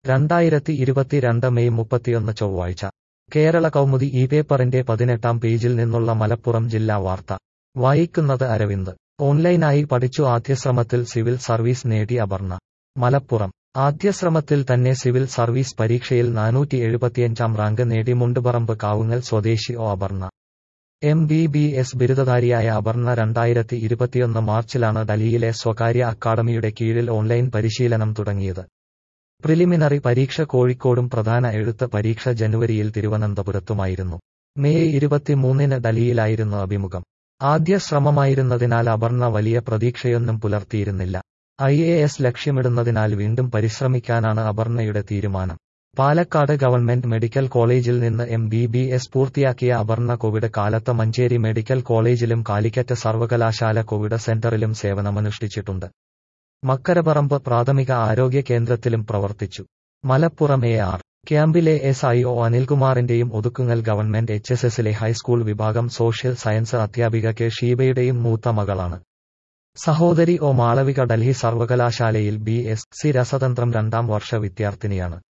രണ്ടായിരത്തി ഇരുപത്തിരണ്ട് മെയ് മുപ്പത്തിയൊന്ന് ചൊവ്വാഴ്ച കേരള കൗമുദി ഈ പേപ്പറിന്റെ പതിനെട്ടാം പേജിൽ നിന്നുള്ള മലപ്പുറം ജില്ലാ വാർത്ത വായിക്കുന്നത് അരവിന്ദ് ഓൺലൈനായി പഠിച്ചു ആദ്യശ്രമത്തിൽ സിവിൽ സർവീസ് നേടി അപർണ മലപ്പുറം ആദ്യശ്രമത്തിൽ തന്നെ സിവിൽ സർവീസ് പരീക്ഷയിൽ നാനൂറ്റി എഴുപത്തിയഞ്ചാം റാങ്ക് നേടി മുണ്ടുപറമ്പ് കാവുങ്ങൽ സ്വദേശി O Aparna M B B S ബിരുദധാരിയായ അപർണ രണ്ടായിരത്തി ഇരുപത്തിയൊന്ന് മാർച്ചിലാണ് ഡൽഹിയിലെ സ്വകാര്യ അക്കാദമിയുടെ കീഴിൽ ഓൺലൈൻ പരിശീലനം തുടങ്ങിയത് പ്രിലിമിനറി പരീക്ഷ കോഴിക്കോടും പ്രധാന എഴുത്ത് പരീക്ഷ ജനുവരിയിൽ തിരുവനന്തപുരത്തുമായിരുന്നു മെയ് ഇരുപത്തിമൂന്നിന് ഡൽഹിയിലായിരുന്നു അഭിമുഖം ആദ്യ ശ്രമമായിരുന്നതിനാൽ അപർണ വലിയ പ്രതീക്ഷയൊന്നും പുലർത്തിയിരുന്നില്ല ഐ എ എസ് ലക്ഷ്യമിടുന്നതിനാൽ വീണ്ടും പരിശ്രമിക്കാനാണ് അപർണയുടെ തീരുമാനം പാലക്കാട് ഗവൺമെന്റ് മെഡിക്കൽ കോളേജിൽ നിന്ന് എം ബി ബി എസ് പൂർത്തിയാക്കിയ അപർണ കോവിഡ് കാലത്ത് മഞ്ചേരി മെഡിക്കൽ കോളേജിലും കാലിക്കറ്റ് സർവകലാശാല കോവിഡ് സെന്ററിലും സേവനമനുഷ്ഠിച്ചിട്ടുണ്ട് മക്കരപറമ്പ് പ്രാഥമിക ആരോഗ്യ കേന്ദ്രത്തിലും പ്രവർത്തിച്ചു മലപ്പുറം എ ആർ ക്യാമ്പിലെ എസ് ഐ ഒ അനിൽകുമാറിന്റെയും ഒതുക്കുങ്ങൽ ഗവൺമെന്റ് എച്ച് എസ് എസിലെ ഹൈസ്കൂൾ വിഭാഗം സോഷ്യൽ സയൻസ് അധ്യാപിക കെ ഷീബയുടെയും മൂത്ത മകളാണ് സഹോദരി ഒ മാളവിക ഡൽഹി സർവകലാശാലയിൽ ബി എസ് സി രസതന്ത്രം രണ്ടാം വർഷ വിദ്യാർത്ഥിനിയാണ്